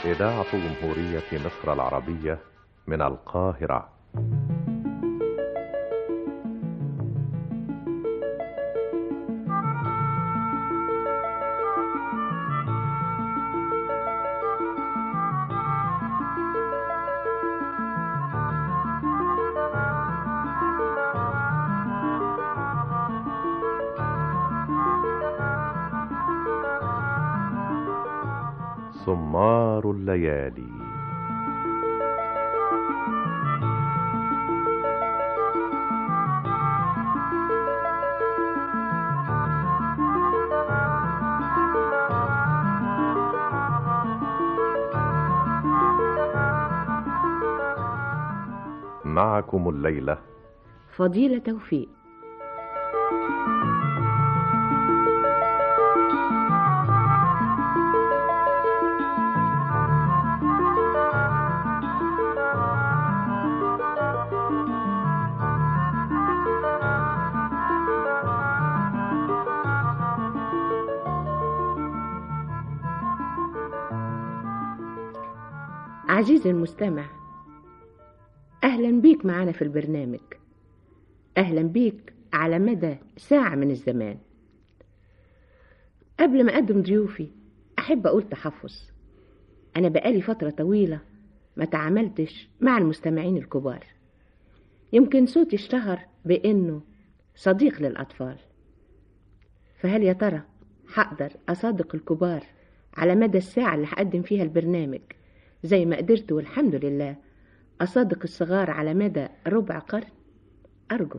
إذاعة جمهورية مصر العربية من القاهرة سمار الليالي معكم الليلة فضيلة توفيق عزيزي المستمع أهلا بيك معنا في البرنامج أهلا بيك على مدى ساعة من الزمان قبل ما أقدم ضيوفي أحب أقول تحفظ أنا بقالي فترة طويلة ما تعاملتش مع المستمعين الكبار يمكن صوتي اشتهر بأنه صديق للأطفال فهل يا ترى هقدر أصادق الكبار على مدى الساعة اللي هقدم فيها البرنامج زي ما قدرت والحمد لله أصادق الصغار على مدى ربع قرن أرجو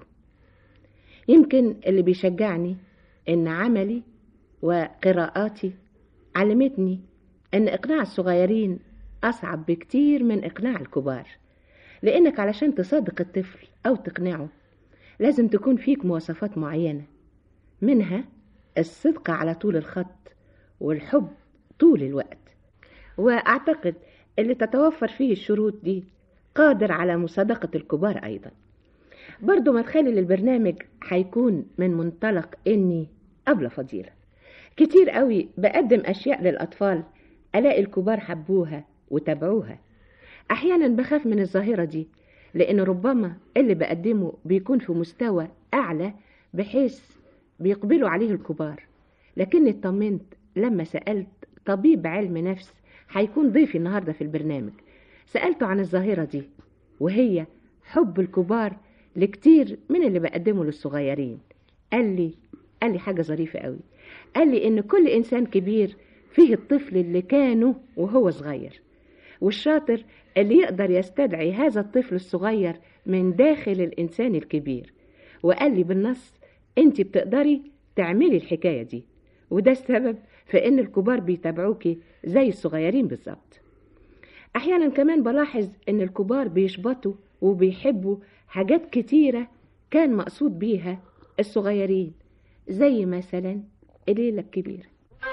يمكن اللي بيشجعني إن عملي وقراءاتي علمتني إن إقناع الصغيرين أصعب بكتير من إقناع الكبار لأنك علشان تصادق الطفل أو تقنعه لازم تكون فيك مواصفات معينة منها الصدق على طول الخط والحب طول الوقت وأعتقد اللي تتوفر فيه الشروط دي قادر على مصادقة الكبار أيضا برضو مدخلي للبرنامج هيكون من منطلق إني أبلة فضيلة كتير قوي بقدم أشياء للأطفال ألاقي الكبار حبوها وتابعوها أحيانا بخاف من الظاهرة دي لأن ربما اللي بقدمه بيكون في مستوى أعلى بحيث بيقبلوا عليه الكبار لكني اطمنت لما سألت طبيب علم نفس هيكون ضيفي النهاردة في البرنامج سألته عن الظاهرة دي وهي حب الكبار لكتير من اللي بقدمه للصغيرين قال لي قال لي حاجة ظريفة قوي قال لي إن كل إنسان كبير فيه الطفل اللي كانه وهو صغير والشاطر اللي يقدر يستدعي هذا الطفل الصغير من داخل الإنسان الكبير وقال لي بالنص أنت بتقدري تعملي الحكاية دي وده السبب في إن الكبار بيتابعوكي زي الصغيرين بالظبط أحيانا كمان بلاحظ إن الكبار بيشبطوا وبيحبوا حاجات كتيرة كان مقصود بيها الصغيرين زي مثلا الليلة الكبيرة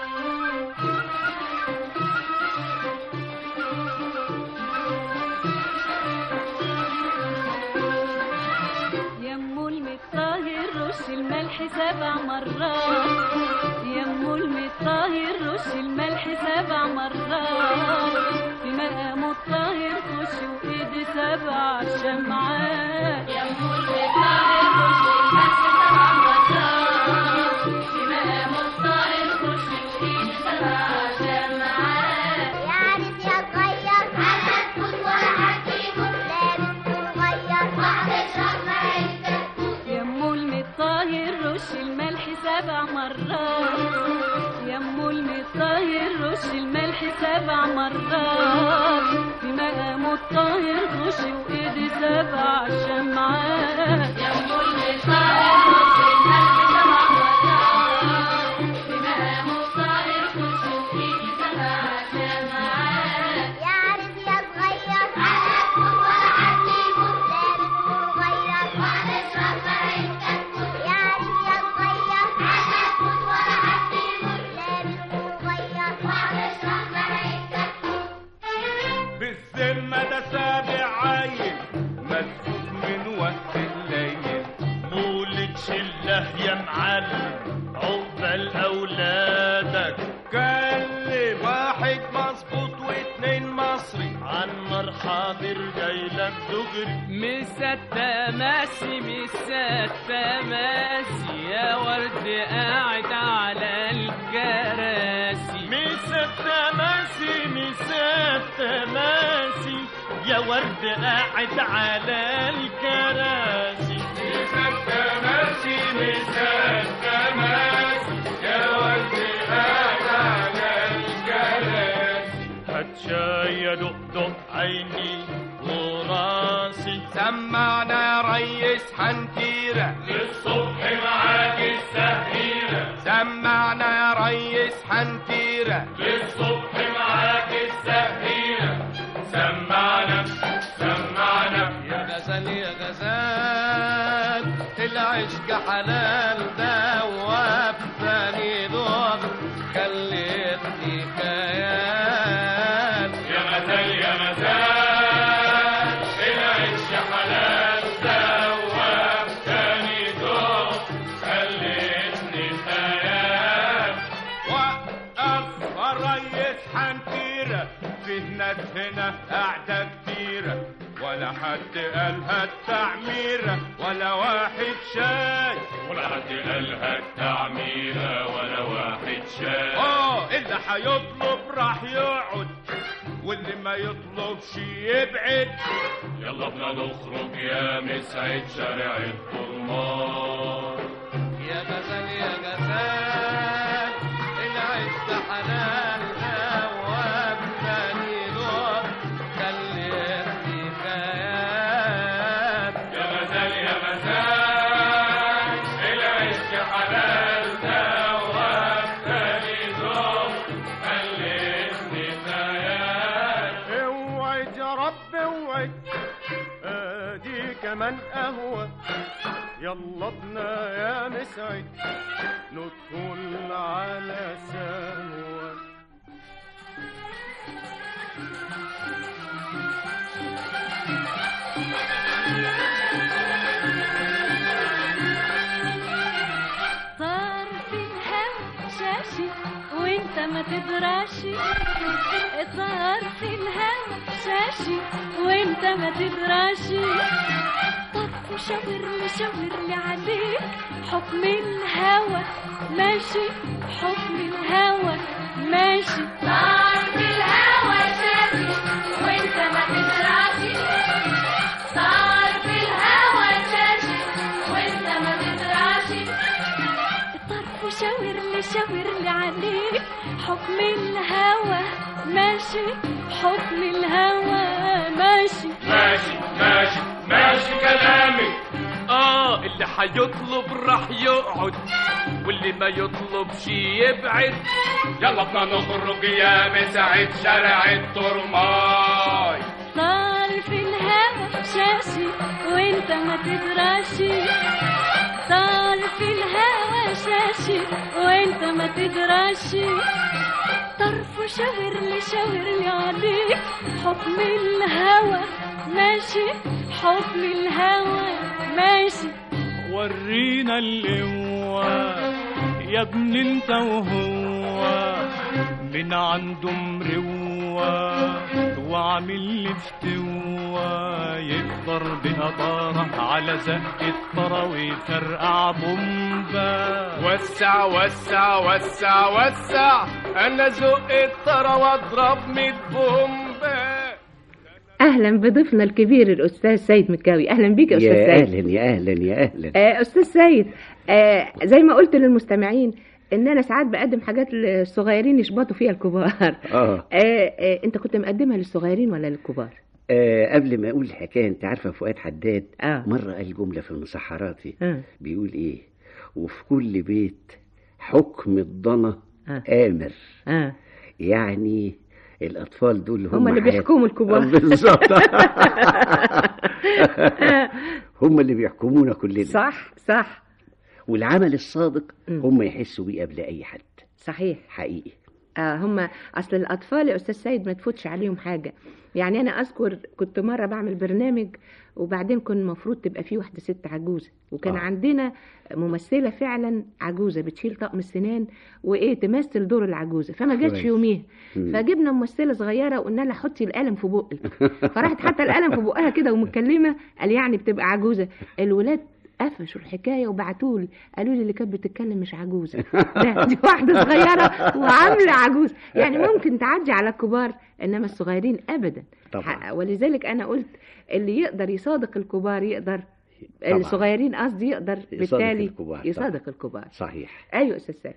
يمو المطاهر رش الملح سبع مرات يمو المطاهر رش الملح سبع مرات في مقام الطاهر خش وايد سبع شمعات يمو المطاهر رش الملح سبع مرات في مقام الطاهر خش وايد سبع شمعات يعرف يا صغير على تفوت ولا هتيموت لازم تغير واحدة شهر يمو المطاهر رش الملح سبع مرات يمو المطاهر رش الملح سبع مرات في مقام الطاهر خش وايدي سبع شمعات يمو المطاهر رش الملح سبع مرات في مقام الطاهر خش وايدي سبع شمعات يعرف يا صغير على تفوت ولا هتيموت لازم تغير واحدة شهر يعرف يا صغير على تفوت ولا هتيموت لازم تغير واحدة شهر بالذمة ده سابع عيل مسكوك من وقت الليل عالنار حاضر جاي لك دغري مسات ماسي مسات ماسي يا ورد قاعد على الكراسي مسات ماسي مسات ماسي يا ورد قاعد على الكراسي مسات ماسي مسات ماسي يا ورد قاعد على الكراسي هات شاي يا دقدق عيني وراسي سمعنا يا ريس حنتيرة للصبح معاك السهيرة سمعنا يا ريس حنتيرة للصبح معاك السهيرة سمعنا سمعنا يا غزال يا غزال العشق حلال ده وابتني دور خليتني خيال يا غزال يا غزال العيش حلال دواب تاني دور خليتني خيال وقف الريس حنتيرة فيه ناس هنا قاعدة كتيرة ولا حد قالها التعميرة ولا واحد شاي ولا حد قالها التعميرة ولا واحد شاف اه اللي هيطلب راح يقعد واللي ما يطلبش يبعد يلا بنا نخرج يا مسعد شارع الطرمان يا غزال يا غزال العشق حلال ثواب ثاني دور خليتني خيال يا غزال يا غزال العشق حلال دواب تاني دور خليتني خيال اوعي يا رب اوعي ادي كمان قهوة يلا بنا يا مسعد ندخل على سهوة طار في الهوا شاشي وانت ما تدراشي طار في الهوا شاشي وانت ما تدراشي طف وشاور لي شاور لي عليك حكم الهوى ماشي حكم الهوى ماشي طار في الهوا شاشي وانت ما تدراشي طار في الهوا شاشي وانت ما تدراشي الطرف شاور لي شاور لي عليك حكم الهوى ماشي حكم الهوى ماشي ماشي ماشي ماشي كلامي اه اللي هيطلب راح يقعد واللي ما يطلبش يبعد يلا بنا نخرج يا مسعد شارع الطرماي طال في الهوى شاشي وانت ما تدراشي طال في الهوى شاشي وانت ما تدراشي طرف شاور لي شاور لي عليك حكم الهوى ماشي حكم الهوى ماشي ورينا القوة يا ابن انت وهو من عنده مروة وعامل لي فتوة يقدر بها طارة على زق الطرا ويفرقع بومبا وسع وسع وسع وسع انا زق الطرا واضرب ميت بومبا اهلا بضيفنا الكبير الاستاذ سيد مكاوي اهلا بيك يا استاذ يا سيد اهلا يا اهلا يا اهلا آه استاذ سيد آه زي ما قلت للمستمعين ان انا ساعات بقدم حاجات للصغيرين يشبطوا فيها الكبار اه آه آه انت كنت مقدمها للصغيرين ولا للكبار آه، قبل ما اقول الحكايه انت عارفه فؤاد حداد اه مره قال جمله في المسحراتي آه. بيقول ايه وفي كل بيت حكم الضنا آه. امر اه يعني الاطفال دول هم هم اللي حياة- بيحكموا الكبار بالظبط هم اللي بيحكمونا كلنا صح صح والعمل الصادق مم. هم يحسوا بيه قبل اي حد صحيح حقيقي آه هم اصل الاطفال يا استاذ سيد ما تفوتش عليهم حاجه يعني انا اذكر كنت مره بعمل برنامج وبعدين كان المفروض تبقى فيه واحده ست عجوزه وكان آه. آه. عندنا ممثله فعلا عجوزه بتشيل طقم السنان وايه تمثل دور العجوزه فما جاتش كويس. يوميها مم. فجبنا ممثله صغيره وقلنا لها حطي القلم في بقك فراحت حاطه القلم في بقها كده ومتكلمه قال يعني بتبقى عجوزه الولاد قفشوا الحكايه وبعتوا لي قالوا لي اللي كانت بتتكلم مش عجوزه ده دي واحده صغيره وعامله عجوز يعني ممكن تعدي على الكبار انما الصغيرين ابدا طبعا. ح- ولذلك انا قلت اللي يقدر يصادق الكبار يقدر طبعا. الصغيرين قصدي يقدر بالتالي الكبار، يصادق طبعا. الكبار صحيح ايوه استاذ سيد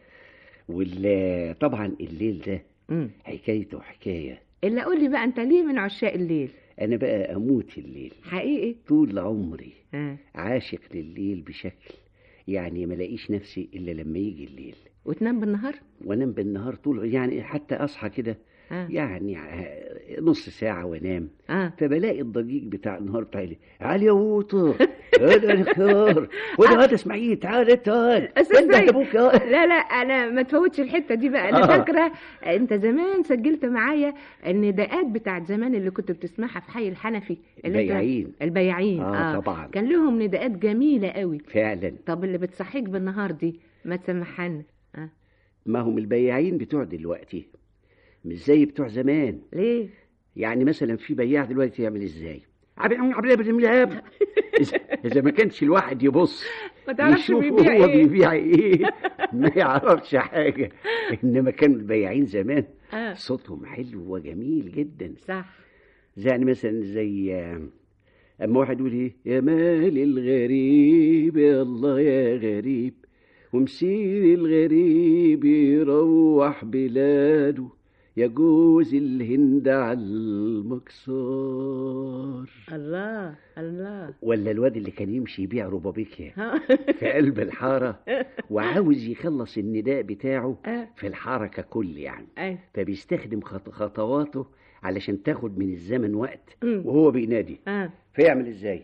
وال طبعا الليل ده مم. حكايته حكايه الا قول لي بقى انت ليه من عشاق الليل انا بقى اموت الليل حقيقي طول عمري آه. عاشق لليل بشكل يعني ما لاقيش نفسي الا لما يجي الليل وتنام بالنهار وانام بالنهار طول يعني حتى اصحى كده آه. يعني ع- نص ساعة وانام اه فبلاقي الضجيج بتاع النهار بتاع الليل علي يا وطة هذا الخيار وده هذا اسماعيل تعال تعال أستاذ انت سيد. ابوك يا- لا لا انا ما تفوتش الحته دي بقى انا آه. فاكره انت زمان سجلت معايا النداءات بتاعت زمان اللي كنت بتسمعها في حي الحنفي اللي أنت- البياعين. البياعين آه، طبعا. كان لهم نداءات جميله قوي فعلا طب اللي بتصحيك بالنهار دي ما تسمعها لنا آه. ما هم البياعين بتوع دلوقتي مش زي بتوع زمان ليه يعني مثلا في بياع دلوقتي يعمل ازاي عبد عبد الاب اذا إذا ما كانش الواحد يبص ما تعرفش يشوف بيبيع هو ايه بيبيع ايه ما يعرفش حاجه انما كانوا البياعين زمان اه صوتهم حلو وجميل جدا صح زي يعني مثلا زي آه، اما واحد يقول ايه يا مال الغريب يا الله يا غريب ومسير الغريب يروح بلاده يجوز الهند على المكسار الله الله ولا الواد اللي كان يمشي يبيع ربابيكيا ها. في قلب الحارة وعاوز يخلص النداء بتاعه آه. في الحارة ككل يعني أي. فبيستخدم خط- خطواته علشان تاخد من الزمن وقت مم. وهو بينادي اه فيعمل ازاي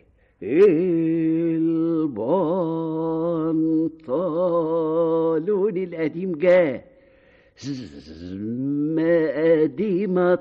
البنطلون القديم جه ما قديم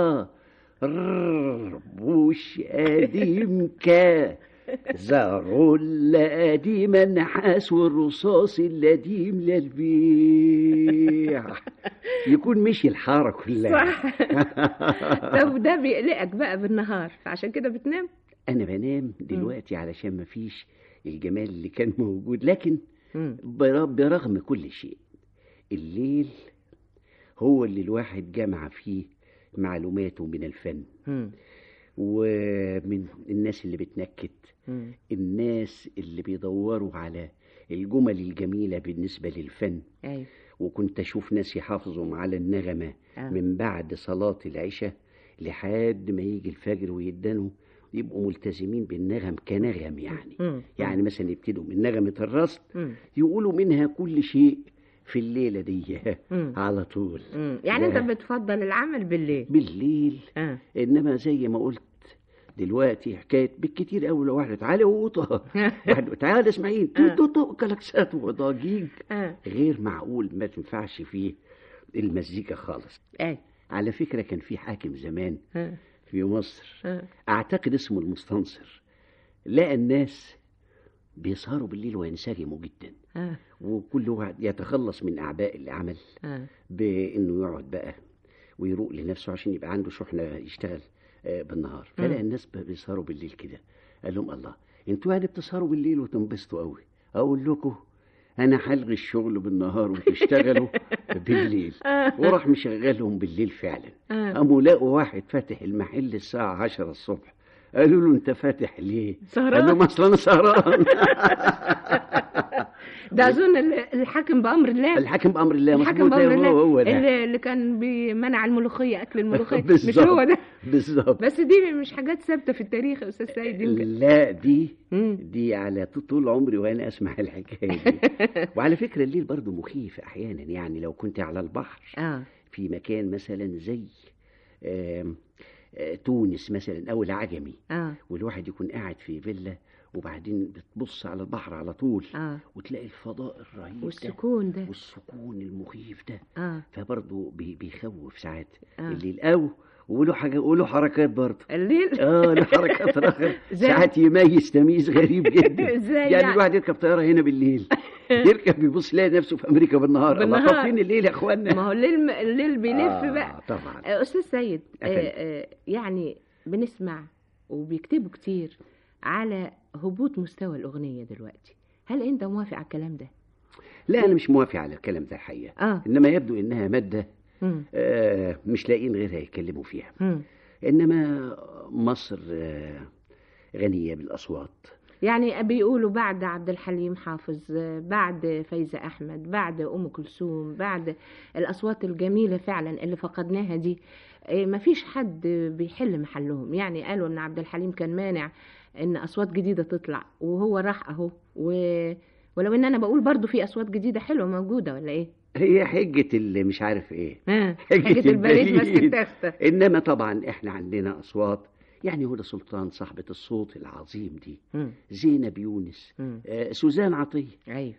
طربوش قديم كا زاروا القديم النحاس والرصاص القديم للبيع يكون مشي الحارة كلها صح طب ده بيقلقك بقى بالنهار فعشان كده بتنام انا بنام دلوقتي علشان مفيش الجمال اللي كان موجود لكن مم. بر- برغم كل شيء الليل هو اللي الواحد جمع فيه معلوماته من الفن مم. ومن الناس اللي بتنكت مم. الناس اللي بيدوروا على الجمل الجميلة بالنسبة للفن ايوه وكنت أشوف ناس يحافظوا على النغمة آه. من بعد صلاة العشاء لحد ما يجي الفجر ويدنوا يبقوا ملتزمين بالنغم كنغم يعني مم. يعني مثلا يبتدوا من نغمة الرصد مم. يقولوا منها كل شيء في الليلة دي مم. على طول مم. يعني لا. انت بتفضل العمل بالليل بالليل اه انما زي ما قلت دلوقتي حكايه بالكتير قوي لو واحد تعالى وطه واحد تعالى اسماعيل آه. تو تو كلاكسات وضجيج اه غير معقول ما تنفعش فيه المزيكا خالص اي على فكره كان في حاكم زمان اه في مصر اه اعتقد اسمه المستنصر لقى الناس بيسهروا بالليل وينسجموا جدا اه وكل واحد يتخلص من اعباء العمل اه بانه يقعد بقى ويروق لنفسه عشان يبقى عنده شحنه يشتغل آه، بالنهار فلقى الناس ب- بيسهروا بالليل كده قال لهم الله انتوا يعني بتسهروا بالليل وتنبسطوا قوي اقول لكم انا هلغي الشغل بالنهار وتشتغلوا بالليل وراح مشغلهم بالليل فعلا آه. قاموا لقوا واحد فاتح المحل الساعه 10 الصبح قالوا له انت فاتح ليه سهران. قال لهم اصل انا سهران ده اظن ال- الحاكم بامر الله الحاكم بامر الله الحاكم مظبوط بامر هو الله هو ده اللي, اللي كان بمنع الملوخيه اكل الملوخيه مش بالظبط. هو ده بالظبط بس دي مش حاجات ثابته في التاريخ يا استاذ سيد يمكن لا دي مم. دي على ط- طول عمري وانا اسمع الحكايه دي وعلى فكره الليل برضو مخيف احيانا يعني لو كنت على البحر اه في مكان مثلا زي آم، آه، تونس مثلا او العجمي اه والواحد يكون قاعد في فيلا وبعدين بتبص على البحر على طول اه وتلاقي الفضاء الرهيب ده والسكون ده والسكون المخيف ده اه فبرضه بي بيخوف ساعات آه. الليل او وله حاجه وله حركات برضه الليل اه له حركات رخر زي- ساعات يميز تمييز غريب جدا ازاي يعني يعني؟ الواحد يركب طياره هنا بالليل يركب يبص يلاقي نفسه في امريكا بالنهار الله بالنهار. طب فين الليل يا اخوانا ما هو الليل الليل بيلف آه بقى طبعا آه، استاذ سيد آه، أفندم. آه، يعني بنسمع وبيكتبوا كتير على هبوط مستوى الاغنيه دلوقتي هل انت موافق على الكلام ده لا انا مش موافق على الكلام ده الحقيقه اه انما يبدو انها ماده مم. آه مش لاقيين غيرها يتكلموا فيها مم. انما مصر آه غنيه بالاصوات يعني بيقولوا بعد عبد الحليم حافظ آه، بعد فايزة أحمد بعد أم كلثوم بعد الأصوات الجميلة فعلا اللي فقدناها دي آه، مفيش حد بيحل محلهم يعني قالوا إن عبد الحليم كان مانع إن أصوات جديدة تطلع وهو راح أهو و... ولو إن أنا بقول برضو في أصوات جديدة حلوة موجودة ولا إيه؟ هي حجه اللي مش عارف ايه ها حجة حاجة البريد البريد. ماسك تختة انما طبعا احنا عندنا اصوات يعني هدى سلطان صاحبه الصوت العظيم دي مم. زينب يونس مم. آه سوزان عطيه أيوه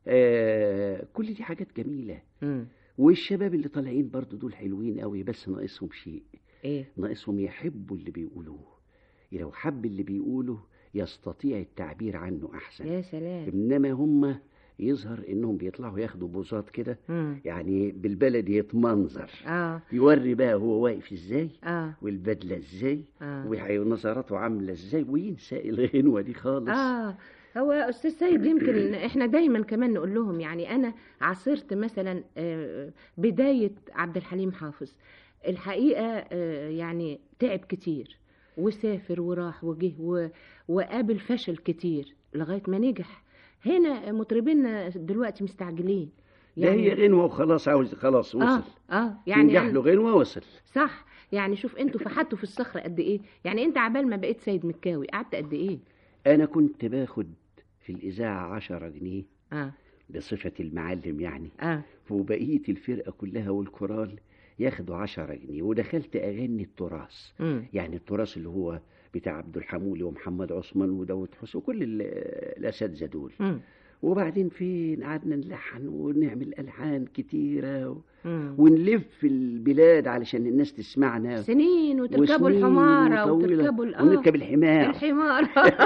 آه كل دي حاجات جميله مم. والشباب اللي طالعين برضو دول حلوين قوي بس ناقصهم شيء إيه ناقصهم يحبوا اللي بيقولوه لو حب اللي بيقوله يستطيع التعبير عنه احسن يا سلام انما هم يظهر انهم بيطلعوا ياخدوا بوزات كده مم. يعني بالبلدي يتمنظر آه يوري بقى هو واقف ازاي آه والبدله ازاي آه ونظراته عامله ازاي وينسى الغنوه دي خالص اه هو استاذ سيد يمكن احنا دايما كمان نقول لهم يعني انا عاصرت مثلا آه، بدايه عبد الحليم حافظ الحقيقه آه، يعني تعب كتير وسافر وراح وجه و- وقابل فشل كتير لغايه ما نجح هنا مطربينا دلوقتي مستعجلين ده هي غنوه وخلاص عاوز خلاص وصل اه اه يعني يعني له غنوه وصل صح يعني شوف انتوا فحتوا في الصخر قد ايه يعني انت عبال ما بقيت سيد مكاوي قعدت قد ايه انا كنت باخد في الاذاعه عشرة جنيه اه بصفه المعلم يعني اه وبقيه الفرقه كلها والكورال ياخدوا عشرة جنيه ودخلت اغني التراث امم يعني التراث اللي هو بتاع عبد الحمولي ومحمد عثمان وداود حسن وكل ال- الاساتذه دول امم وبعدين فين قعدنا نلحن ونعمل الحان كتيره و... امم ونلف البلاد علشان الناس تسمعنا سنين وتركبوا وسنين وحمارة وطويلة. وتركبوا ال- آه، ونركب الحمار الحمار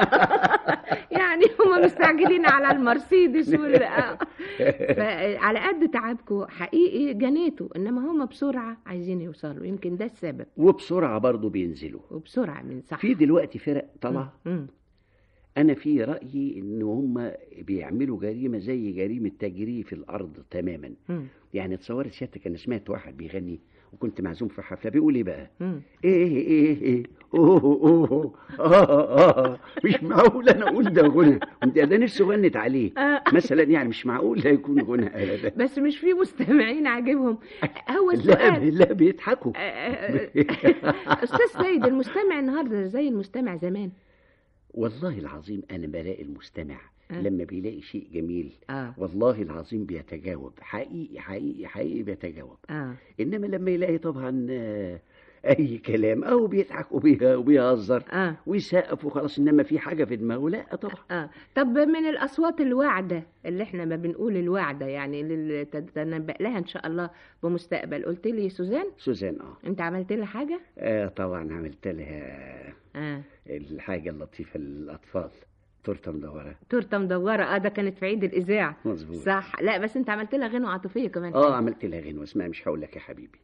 يعني هم مستعجلين على المرسيدس وال آه. فعلى قد تعبكم حقيقي جنيتوا انما هم بسرعة عايزين يوصلوا يمكن ده السبب وبسرعه برضو بينزلوا وبسرعة من صح في دلوقتي فرق طلع مم. انا في رايي ان هم بيعملوا جريمه زي جريمه تجريف الارض تماما مم. يعني تصورت سيادتك انا سمعت واحد بيغني وكنت معزوم في حفله بيقول ايه بقى مم. ايه ايه ايه اوه اوه اه اه مش معقول انا اقول ده غنى انت ده نفسي غنت عليه آه. مثلا يعني مش معقول ده يكون غنى ابدا بس مش في مستمعين عاجبهم هو لا السؤال لا بيضحكوا آه، آه، آه. استاذ سيد المستمع النهارده زي المستمع زمان والله العظيم انا بلاقي المستمع آه. لما بيلاقي شيء جميل اه والله العظيم بيتجاوب حقيقي حقيقي حقيقي بيتجاوب اه انما لما يلاقي طبعا آه، اي كلام او بيضحك وبيه- وبيهزر اه ويسقف وخلاص انما في حاجه في دماغه لا طبعا اه طب من الاصوات الواعده اللي احنا ما بنقول الواعده يعني اللي تتنبأ لها ان شاء الله بمستقبل قلت لي سوزان سوزان اه انت عملت لها حاجه آه طبعا عملت لها اه الحاجة اللطيفة للأطفال تورتة مدورة تورته مدوره اه ده كانت في عيد الاذاعه مظبوط صح لا بس انت عملت لها غنوه عاطفيه كمان اه عملت لها غنوة اسمها مش هقول لك يا حبيبي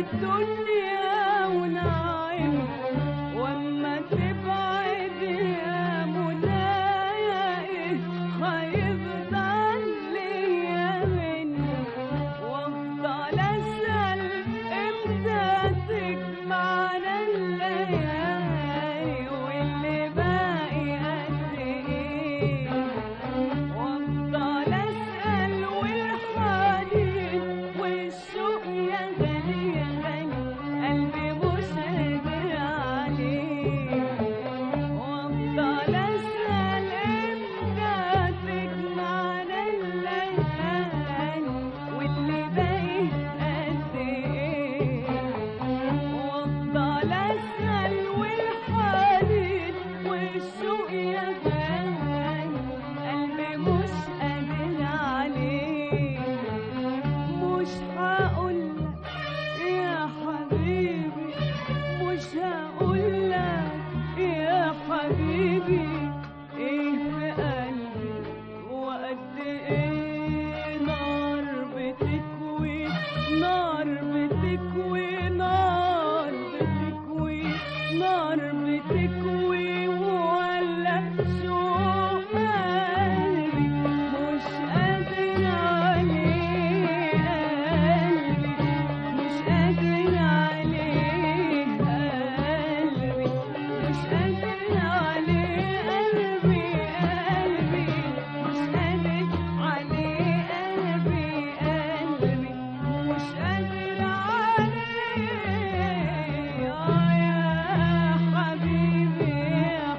الدنيا ونعيم واما تبعد يا منايا ايه هيفضل ليا منك وافضل اسال امتى تجمعنا الليالي واللي باقي قد ايه وافضل اسال والحنين والشوق يا غالي يا غالي قلبي مش قادر عليه وافضل اسال امتى تجمعنا الليالي واللي باقي قد ايه وافضل اسال والحنين والشوق يا غالي قلبي مش قادر عليه مش هقولك يا حبيبي مش هقولك يا حبيبي ايه في قلبي وقد ايه نار بتكوي نار بتكوي نار بتكوي نار بتكوي ولا شوق قلبي مش قادر عليه قلبي مش قادر عليه قلبي مش قادر عليه قلبي قلبي مش قادر عليه قلبي قلبي مش قادر عليه آه يا حبيبي يا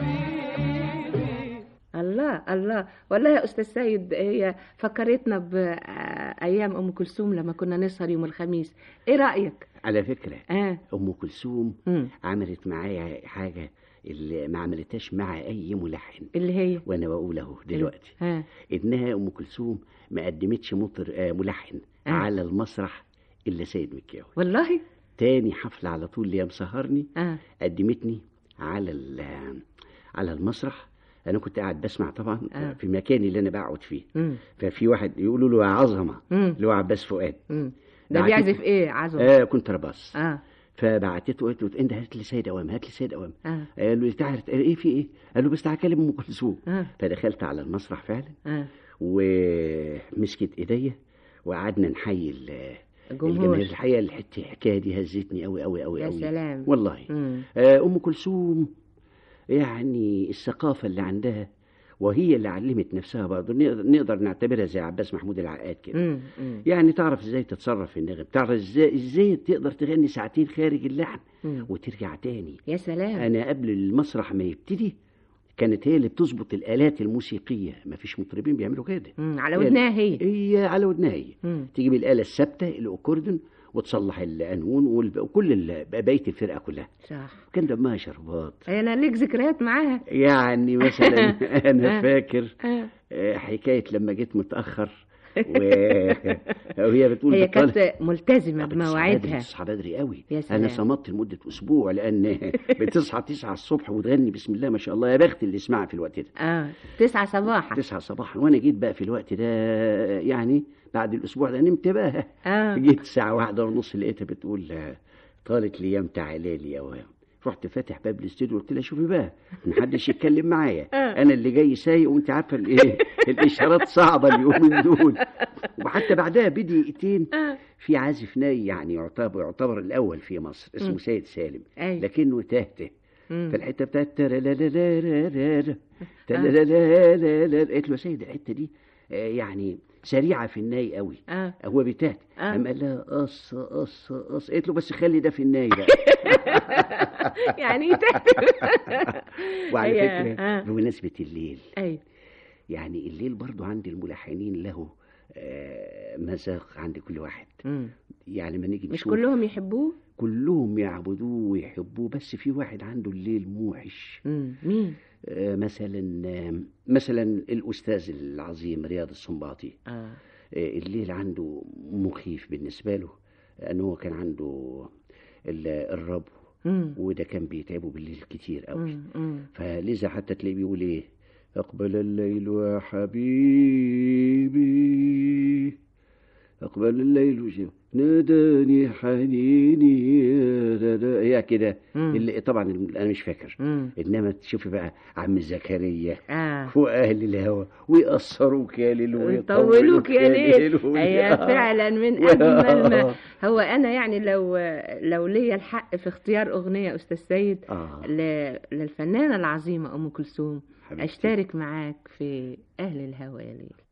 حبيبي الله الله والله يا استاذ سيد هي فكرتنا بايام ام كلثوم لما كنا نسهر يوم الخميس ايه رايك على فكرة اه أم كلثوم مم. عملت معايا حاجة اللي ما عملتهاش مع أي ملحن اللي هي وأنا بقول أهو دلوقتي ها إنها أم كلثوم ما قدمتش مطر آه ملحن آه. على المسرح إلا سيد مكاوي والله تاني حفلة على طول اللي هي مسهرني اه قدمتني على ال- على المسرح انا كنت قاعد بسمع طبعا آه. في مكاني اللي انا بقعد فيه مم. ففي واحد يقولوا له يا عظمه مم. اللي هو عباس فؤاد مم. ده بعتت- بيعزف ايه عزم آه كنت رباص اه فبعتته قلت له انت هات لي سيد اوام هات لي سيد اوام اه قال له تعال قال ايه في ايه قال له بس تعال كلم ام كلثوم اه فدخلت على المسرح فعلا اه ومسكت ايديا وقعدنا نحيي ال- الجمهور الجماهير الحقيقه الحته الحكايه دي هزتني قوي قوي قوي يا قوي سلام والله مم. آه، ام كلثوم يعني الثقافه اللي عندها وهي اللي علمت نفسها برضه نقدر, نقدر نعتبرها زي عباس محمود العقاد كده مم. مم. يعني تعرف ازاي تتصرف في النغم تعرف ازاي ازاي تقدر تغني ساعتين خارج اللحن مم. وترجع تاني يا سلام انا قبل المسرح ما يبتدي كانت هي اللي بتظبط الالات الموسيقيه مفيش مطربين بيعملوا كده مم. على ودنها هي هي على ودنها هي مم. تجيب الاله الثابته الاكوردن وتصلح القانون والب- وكل ال- بقيه الفرقه كلها صح كان دمها شربات انا ليك ذكريات معاها يعني مثلا انا آه. فاكر آه. آه، حكايه لما جيت متاخر و- وهي بتقول هي بتطلع- كانت ملتزمه بتصحى بدري بمواعيدها بتصحى بدري قوي يا سلام. انا صمت لمده اسبوع لان بتصحى 9 الصبح وتغني بسم الله ما شاء الله يا بخت اللي يسمعها في الوقت ده اه تسعة صباحا 9 صباحا وانا جيت بقى في الوقت ده يعني بعد الاسبوع ده نمت بقى اه جيت الساعه واحدة ونص لقيتها بتقول آه، قالت لي يا تعالى لي يا وام رحت فاتح باب الاستوديو قلت لها شوفي بقى محدش يتكلم معايا آه. انا اللي جاي سايق وانت عارفه الايه الاشارات صعبه اليومين دول وحتى بعدها بدقيقتين آه. في عازف ناي يعني يعتبر يعتبر الاول في مصر اسمه مم. سيد سالم أيوة. لكنه تهته مم. في الحته بتاعت ترلللللل، تللللللل. قلت له يا سيد الحته دي آه، يعني سريعه في الناي قوي اه هو بتاعت آه. قام قال لها قص قص قص قلت له بس خلي ده في الناي بقى يعني تحت وعلى هي- فكره آه. بمناسبه الليل ايوه يعني الليل برضو عند الملحنين له آه، مذاق عند كل واحد مم. يعني ما نيجي مش نشوف كلهم يحبوه كلهم يعبدوه ويحبوه بس في واحد عنده الليل موحش مم. مين آه، مثلا آه، مثلا الاستاذ العظيم رياض السنباطي اه آه، الليل عنده مخيف بالنسبه له انه هو كان عنده ال- الربو مم. وده كان بيتعبه بالليل كتير قوي مم. مم. فلذا حتى تلاقيه بيقول ايه اقبل الليل يا حبيبي اقبل الليل وش- ناداني حنيني يا دا- هي كده مم. اللي طبعا انا مش فاكر مم. انما تشوفي بقى عم زكريا اه واهل الهوى ويقصروك يا ليل ويطولوك يا ليل وي- هي آه. فعلا من و- اجمل ما هو انا يعني لو لو ليا الحق في اختيار اغنيه استاذ سيد آه. ل- للفنانه العظيمه ام كلثوم حبيبتي. اشترك معاك في اهل الهوى يا ليل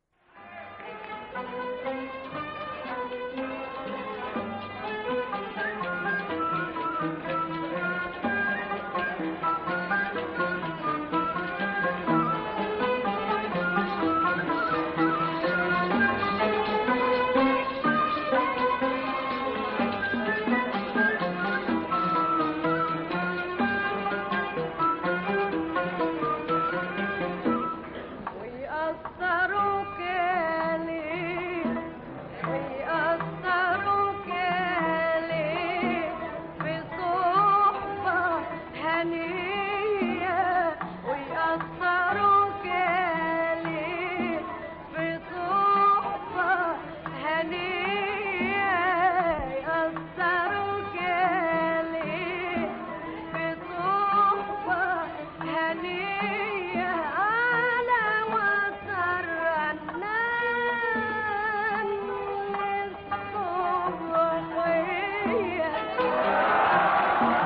ويقصروك ليه ويقصروك ليه في صحبة هنية ويقصروك ليه في صحبة هنية يقصروك ليه في صحبة هنية على وتر النان الصبحية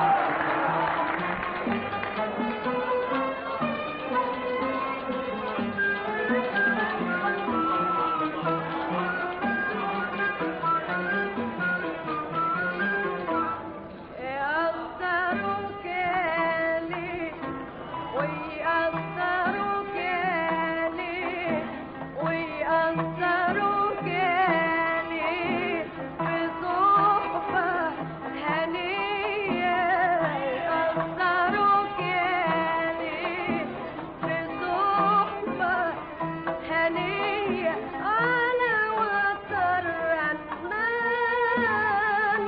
يقدروك ليه ويقدروك ليه ويقدروك ليه في صحبة هنية يقدروك ليه في صحبة هنية على وتر النان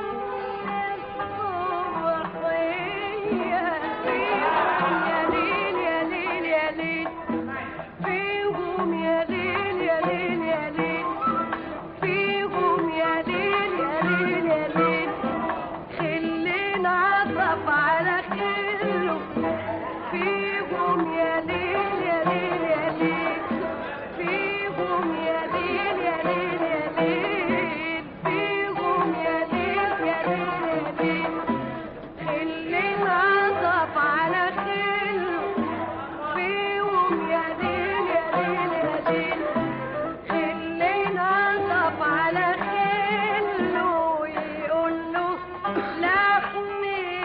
الصبحية يا ليل يا ليل يا ليل فيهم يا ليل يا ليل يا ليل فيهم يا ليل يا ليل يا ليل خلينا عطف على خله فيهم يا ليل يا ليل يا ليل فيهم يا ليل يا ليل يا ليل فيهم يا ليل يا ليل يا ليل خلينا عطف على خله فيهم يا ليل يا ليل يا ليل خلينا عطف على خله ويقول له لحن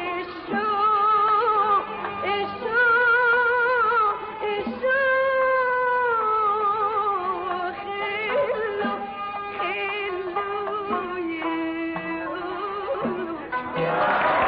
الشوق الشوق الشوق خله خله يقول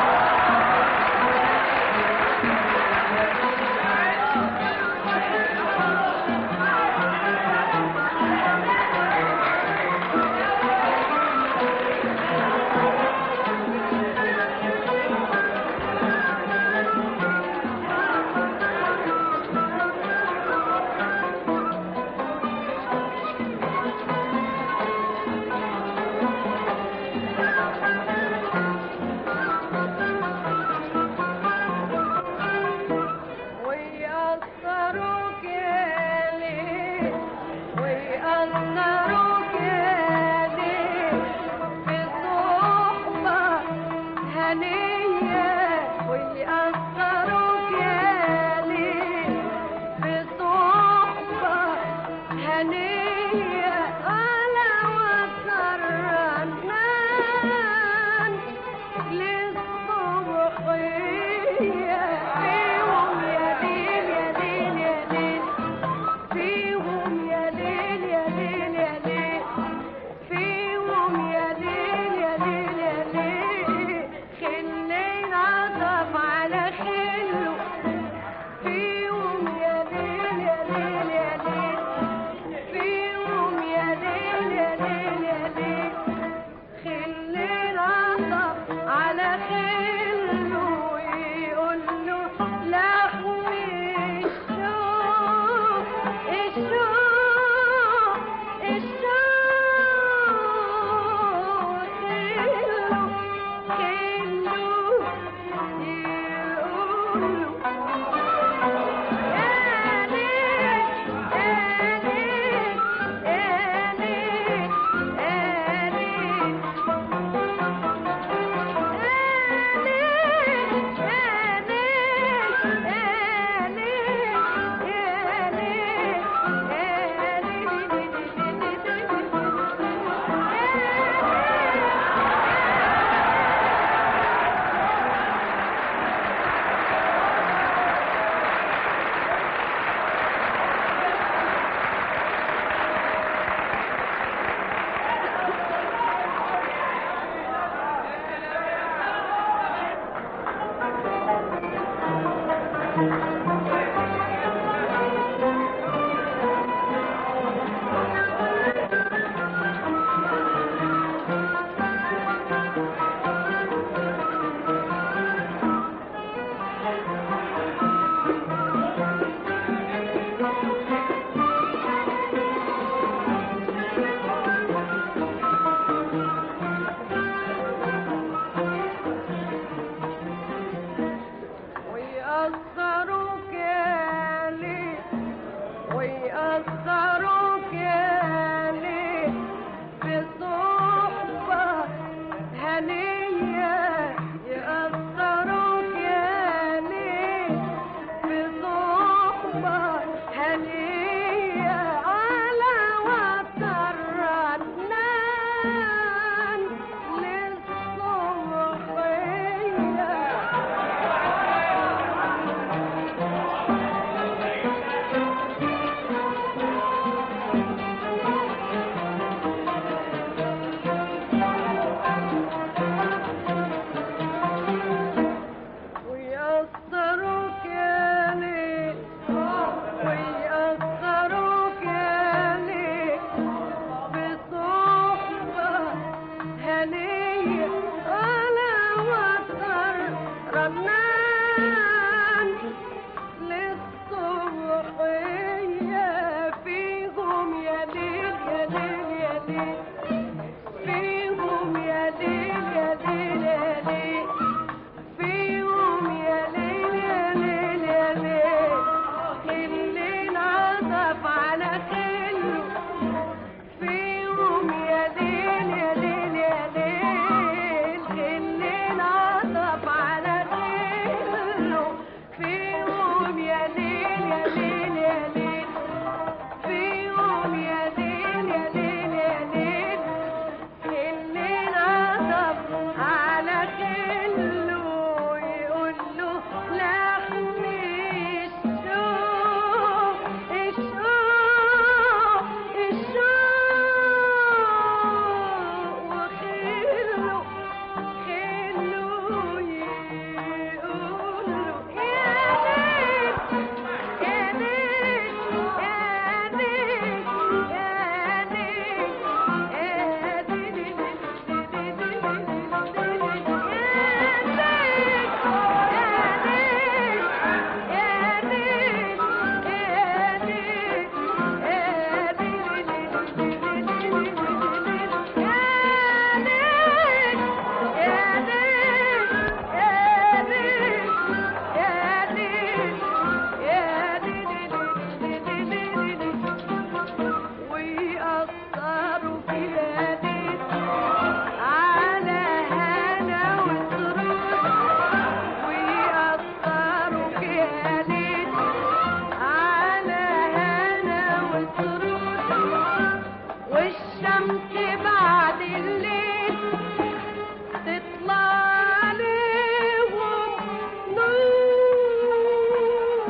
ويقصروك يا ليل ويقصروك يا ليل بصحبة هنية يقصروك يا ليل بصحبة هنية على وتر عدنان للصبحية ويقصروك يا ليل ويقصروك يا ليل بصحبة هنية على وتر رنان للصبحية فيهم يا ليل يا ليل يا ليل فيهم يا ليل يا ليل يا ليل فيهم يا ليل يا ليل يا ليل اللي انعطف على خله فيهم يا ليل يا ليل يا ليل اللي انعطف على خله فيهم يا ليل يا ليل يا ليل فيهم يا ليل يا ليل يا ليل اللي انعطف على خله يقول له لحن الشوق الشوق الشوق وخله خله يقول له يا ليل يا ليل يا ليل يا ليل يا ليل ويقصروا فيها ليل على هنا وسرور ويقصروا فيها ليل على هنا وسرور والشمس بعد الليل تطلع عليهم نور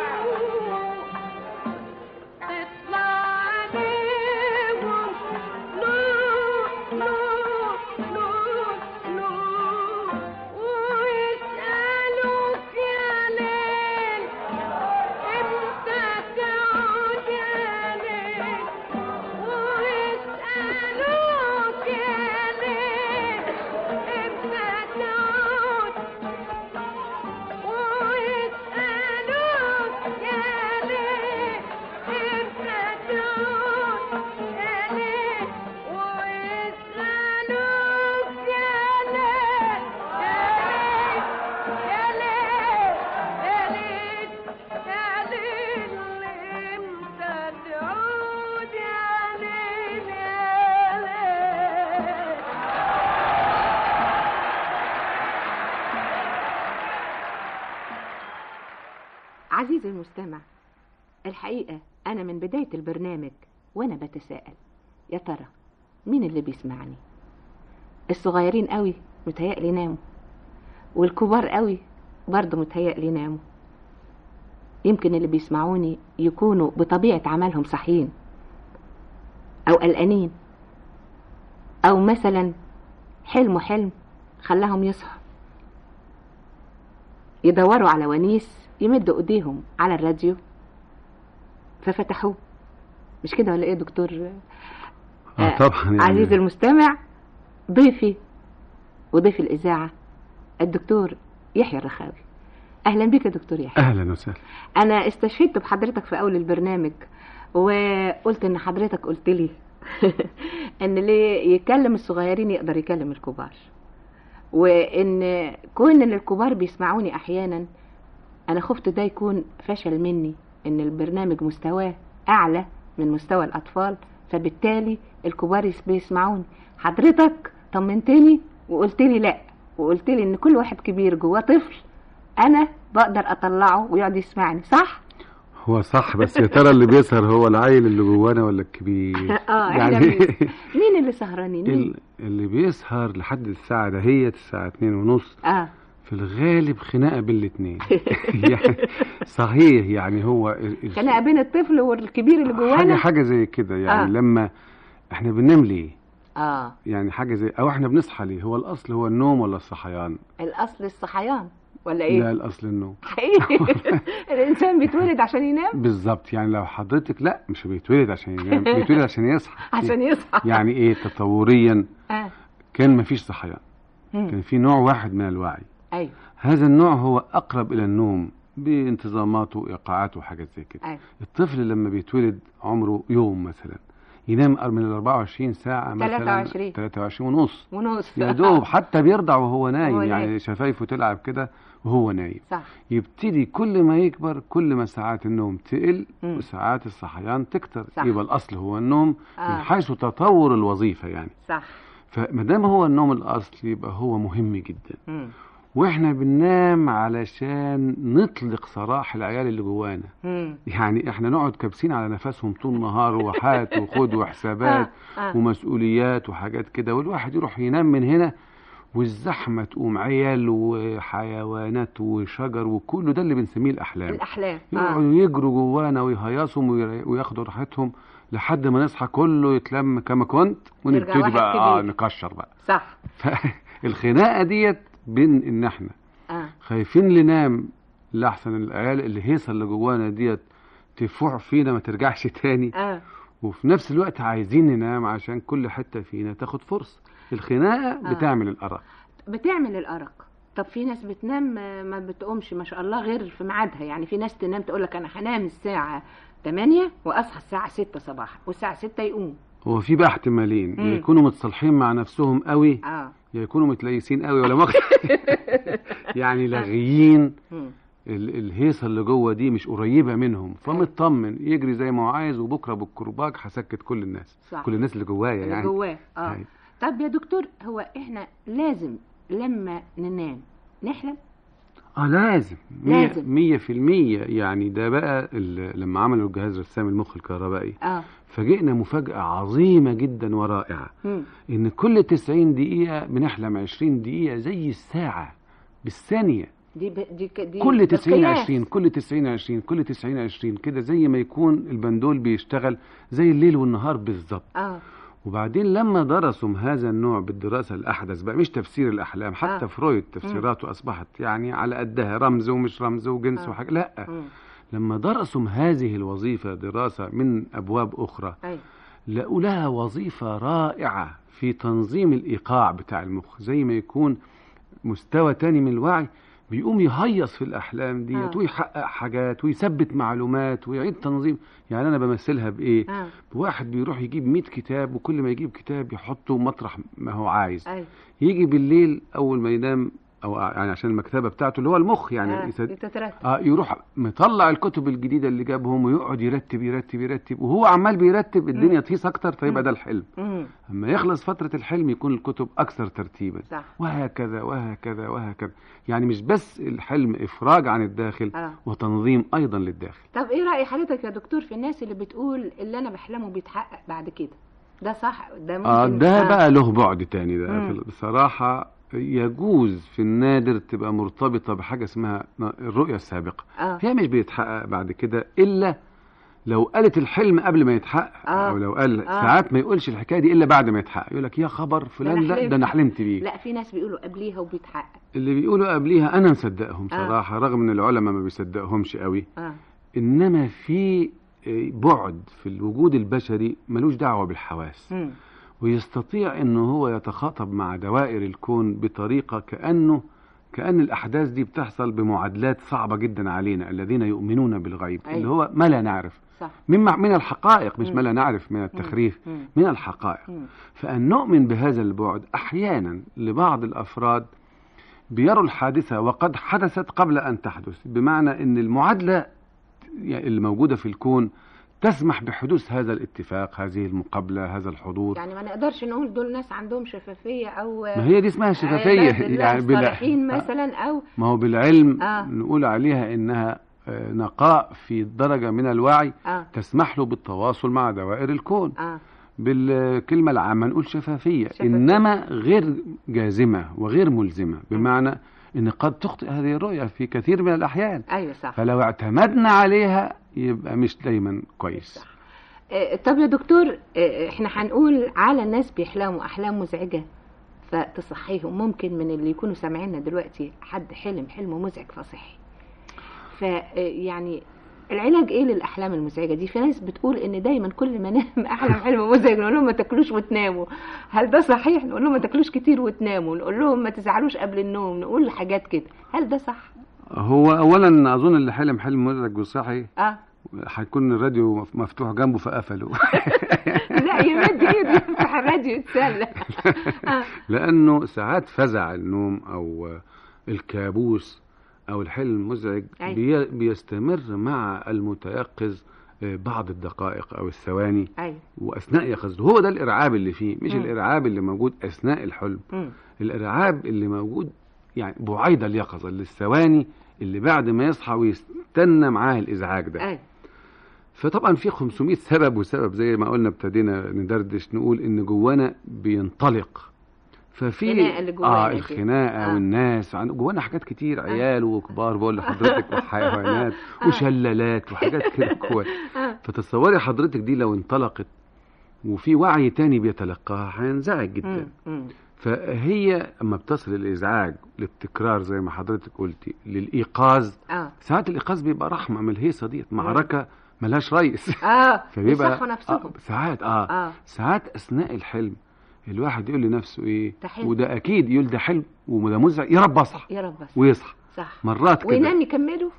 تطلع عليهم نور نور نور نور ويسألوك يا ليل امتى تعود يا ليل ويسألوك يا ليل امتى تعود ويسألوك يا ليل امتى تعود يا ليل ويسألوك يا ليل يا ليل يا ليل يا ليل امتى تعود يا ليل يا ليل عزيزي المستمع الحقيقة أنا من بداية البرنامج وأنا بتساءل يا ترى مين اللي بيسمعني الصغيرين قوي متهيألي ناموا والكبار قوي برضه متهيألي ناموا يمكن اللي بيسمعوني يكونوا بطبيعة عملهم صحيين أو قلقانين أو مثلا حلموا حلم خلاهم يصحوا يدوروا على ونيس يمدوا ايديهم على الراديو ففتحوه مش كده ولا ايه يا دكتور اه طبعا يعني عزيزي المستمع ضيفي وضيف الإذاعة الدكتور يحيى الرخاوي أهلا بك يا دكتور يحيى اهلا وسهلا أنا استشهدت بحضرتك في أول البرنامج وقلت إن حضرتك قلت لي إن اللي يكلم الصغيرين يقدر يكلم الكبار وإن كون إن الكبار بيسمعوني أحيانا أنا خفت ده يكون فشل مني إن البرنامج مستواه أعلى من مستوى الأطفال فبالتالي الكبار يس- بيسمعوني حضرتك طمنتني وقلت لي لا وقلت لي ان كل واحد كبير جواه طفل انا بقدر اطلعه ويقعد يسمعني صح هو صح بس يا ترى اللي بيسهر هو العيل اللي جوانا ولا الكبير اه احنا يعني بنس- مين اللي سهرانين مين ال- اللي بيسهر لحد الساعة دهيت الساعة اتنين ونص اه في الغالب خناقة بين الاتنين يعني صحيح يعني هو ال- ال- خناقه بين الطفل والكبير اللي حاجة جوانا حاجة زي كده يعني آه. لما احنا بننام ليه اه يعني حاجة زي او احنا بنصحى ليه هو الاصل هو النوم ولا الصحيان الاصل الصحيان ولا لا ايه الاصل النوم حقيقي الانسان بيتولد عشان ينام بالظبط يعني لو حضرتك لا مش بيتولد عشان ينام بيتولد عشان يصحى عشان يصحى يعني ايه تطوريا اه كان مفيش صحيان مم. كان في نوع واحد من الوعي ايوه هذا النوع هو اقرب الى النوم بانتظاماته وايقاعاته وحاجات زي كده ايوه الطفل لما بيتولد عمره يوم مثلا ينام من ال 24 ساعة مثلا 23. 23 ونص ونص يا دوب حتى بيرضع وهو نايم وهو يعني نايم. شفايفه تلعب كده وهو نايم صح يبتدي كل ما يكبر كل ما ساعات النوم تقل مم. وساعات الصحيان تكتر صح. يبقى الاصل هو النوم آه. من حيث تطور الوظيفة يعني صح فما دام هو النوم الاصل يبقى هو مهم جدا مم. واحنا بننام علشان نطلق سراح العيال اللي جوانا مم. يعني احنا نقعد كابسين على نفسهم طول النهار وحات وخد وحسابات آه، آه. ومسؤوليات وحاجات كده والواحد يروح ينام من هنا والزحمة تقوم عيال وحيوانات وشجر وكله ده اللي بنسميه الأحلام الاحلام يقعدوا يجروا جوانا ويهيصوا وير- وياخدوا راحتهم لحد ما نصحى كله يتلم كما كنت يرجع ونبتدي واحد بقى اه كبير. نكشر بقى صح فالخناقة ديت بين ان احنا اه خايفين ننام لأحسن العيال اللي هيصة اللي جوانا ديت تفوح فينا ما ترجعش تاني اه وفي نفس الوقت عايزين ننام عشان كل حتة فينا تاخد فرصة الخناقة آه. بتعمل الأرق بتعمل الأرق طب في ناس بتنام آه، ما بتقومش ما شاء الله غير في ميعادها يعني في ناس تنام تقول لك انا هنام الساعة 8 واصحى الساعة 6 صباحا والساعة 6 يقوم هو في بقى احتمالين مم. يا يكونوا متصالحين مع نفسهم قوي اه يا يكونوا متليسين قوي ولا مؤاخذة يعني لاغيين مم. ال- الهيصة اللي جوه دي مش قريبة منهم فمطمن يجري زي ما هو عايز وبكرة بالكرباج هسكت كل الناس صح. كل الناس اللي جوايا اللي يعني جواه اه أيوة. طب يا دكتور هو احنا لازم لما ننام نحلم اه لازم مية, لازم. مية في المية يعني ده بقى ال- لما عملوا الجهاز رسام المخ الكهربائي اه فجئنا مفاجأة عظيمة جدا ورائعة مم. إن كل 90 دقيقة بنحلم 20 دقيقة زي الساعة بالثانية دي ب... دي, ك- دي كل 90 بالقياس. 20 كل 90 20 كل 90 20 كده زي ما يكون البندول بيشتغل زي الليل والنهار بالظبط اه وبعدين لما درسوا هذا النوع بالدراسة الأحدث بقى مش تفسير الأحلام حتى آه. فرويد تفسيراته أصبحت يعني على قدها رمز ومش رمز وجنس آه. وحاجة لا مم. لما درسوا هذه الوظيفة دراسة من أبواب أخرى ايوه لقوا لها وظيفة رائعة في تنظيم الإيقاع بتاع المخ زي ما يكون مستوى تاني من الوعي بيقوم يهيص في الأحلام ديت آه. ويحقق حاجات ويثبت معلومات ويعيد تنظيم يعني أنا بمثلها بإيه اه واحد بيروح يجيب 100 كتاب وكل ما يجيب كتاب يحطه مطرح ما هو عايز ايوه يجي بالليل أول ما ينام أو يعني عشان المكتبة بتاعته اللي هو المخ يعني آه. يسد- تترتب اه يروح مطلع الكتب الجديدة اللي جابهم ويقعد يرتب يرتب يرتب وهو عمال بيرتب الدنيا تهيص أكتر فيبقى ده الحلم مم. أما يخلص فترة الحلم يكون الكتب أكثر ترتيبا صح وهكذا وهكذا وهكذا يعني مش بس الحلم إفراج عن الداخل اه وتنظيم أيضا للداخل طب ايه رأي حضرتك يا دكتور في الناس اللي بتقول اللي انا بحلمه بيتحقق بعد كده ده صح ده ممكن آه ده بقى له بعد تاني ده مم. في- بصراحة يجوز في النادر تبقى مرتبطة بحاجة اسمها الرؤية السابقة اه هي مش بيتحقق بعد كده إلا لو قالت الحلم قبل ما يتحقق آه. او لو قال آه. ساعات ما يقولش الحكايه دي الا بعد ما يتحقق يقول لك يا خبر فلان ده حلمت. ده انا حلمت بيه لا في ناس بيقولوا قبليها وبيتحقق اللي بيقولوا قبليها انا مصدقهم آه. صراحه رغم ان العلماء ما بيصدقهمش قوي اه انما في آه، بعد في الوجود البشري ملوش دعوه بالحواس مم. ويستطيع انه هو يتخاطب مع دوائر الكون بطريقه كانه كان الاحداث دي بتحصل بمعادلات صعبه جدا علينا الذين يؤمنون بالغيب أيوة. اللي هو ما لا نعرف صح من من الحقائق مش مم. ما لا نعرف من التخريف مم. من الحقائق مم. فأن نؤمن بهذا البعد أحيانا لبعض الأفراد بيروا الحادثة وقد حدثت قبل أن تحدث بمعنى أن المعادلة اللي موجودة في الكون تسمح بحدوث هذا الاتفاق هذه المقابلة هذا الحضور يعني ما نقدرش نقول دول ناس عندهم شفافية أو ما هي دي اسمها شفافية عباد الله يعني بلا- الصالحين مثلا أو ما هو بالعلم آه. نقول عليها إنها آه، نقاء في درجة من الوعي آه تسمح له بالتواصل مع دوائر الكون آه بالكلمة العامة نقول شفافية شفافية. إنما غير جازمة وغير ملزمة بمعنى إن قد تخطئ هذه الرؤية في كثير من الأحيان أيوة صح فلو اعتمدنا عليها يبقى مش دايما كويس آه، طب يا دكتور آه، احنا هنقول على الناس بيحلموا احلام مزعجه فتصحيهم ممكن من اللي يكونوا سامعيننا دلوقتي حد حلم حلم مزعج فصحي ف آه، يعني العلاج ايه للاحلام المزعجه دي في ناس بتقول ان دايما كل ما نام احلم حلم مزعج نقول لهم ما تاكلوش وتناموا هل ده صحيح نقول لهم ما تاكلوش كتير وتناموا نقول لهم ما تزعلوش قبل النوم نقول حاجات كده هل ده صح هو أولا أظن اللي حلم حلم مزعج وصحي اه هيكون الراديو مف- مفتوح جنبه فقفله لا يمد ايده يفتح الراديو يتسلى آه. لأنه ساعات فزع النوم أو الكابوس أو الحلم المزعج أيوة. بي- بيستمر مع المتيقظ آه، بعض الدقائق أو الثواني ايوه واثناء يقظته هو ده الارعاب اللي فيه مش مم. الارعاب اللي موجود اثناء الحلم مم. الارعاب اللي موجود يعني بعيد اليقظه اللي الثواني اللي بعد ما يصحى ويستنى معاه الازعاج ده ايوه فطبعا في 500 سبب وسبب زي ما قلنا ابتدينا ندردش نقول ان جوانا بينطلق ففي الخناقة اللي جوانا اه دي. الخناقه آه. والناس عن- جوانا حاجات كتير عيال وكبار بقول لحضرتك وحيوانات وشلالات وحاجات كده جوا آه. فتصوري حضرتك دي لو انطلقت وفي وعي تاني بيتلقاها هينزعج جدا مم. مم. فهي اما بتصل الازعاج للتكرار زي ما حضرتك قلتي للايقاظ اه ساعات الايقاظ بيبقى رحمه من الهيصه ديت معركه ملهاش رئيس اه فبيبقى بيصحوا نفسهم آه ساعات اه, اه ساعات اثناء الحلم الواحد يقول لنفسه ايه ده حلم. وده اكيد يقول ده حلم وده مزعج يا رب اصحى يا رب بس ويصحى صح مرات كده وينام يكملوا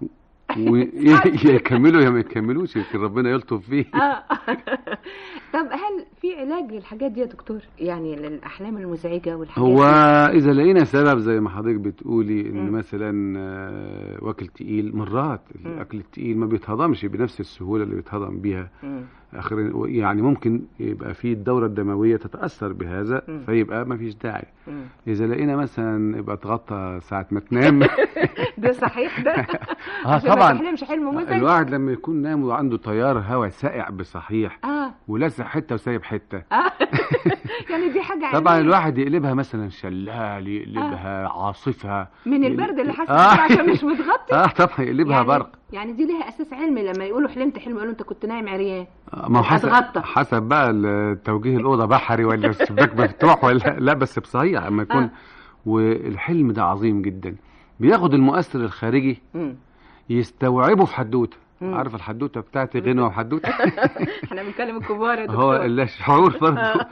ويكملوا يا ما يكملوش يمكن ربنا يلطف فيه اه طب هل في علاج للحاجات دي يا دكتور يعني للاحلام المزعجه والحاجات هو دي؟ اذا لقينا سبب زي ما حضرتك بتقولي ان مم. مثلا آه، واكل تقيل مرات مم. الاكل التقيل ما بيتهضمش بنفس السهوله اللي بيتهضم بيها مم. اخر يعني ممكن يبقى في الدوره الدمويه تتاثر بهذا مم. فيبقى ما فيش داعي مم. اذا لقينا مثلا يبقى اتغطى ساعه ما تنام ده صحيح ده اه عشان ما طبعا تحلمش حلم مزعج الواحد لما يكون نام وعنده تيار هواء سائع بصحيح اه ولاسع حته وسايب حته اه يعني دي حاجه طبعا علمية. الواحد يقلبها مثلا شلال يقلبها عاصفه من البرد اللي حاسس آه. بيه عشان مش متغطي اه طبعا يقلبها يعني برق يعني دي ليها اساس علمي لما يقولوا حلمت حلم يقولوا انت كنت نايم عريان آه، ما هو حسب أتغطى. حسب بقى التوجيه الاوضه بحري ولا الشباك مفتوح ولا لا بس بصحيح اما يكون آه. والحلم ده عظيم جدا بياخد المؤثر الخارجي مم. يستوعبه في حدوته مم. عارف الحدوته بتاعتي غنوه وحدوته احنا بنتكلم الكبار يا دكتور هو الشعور برضه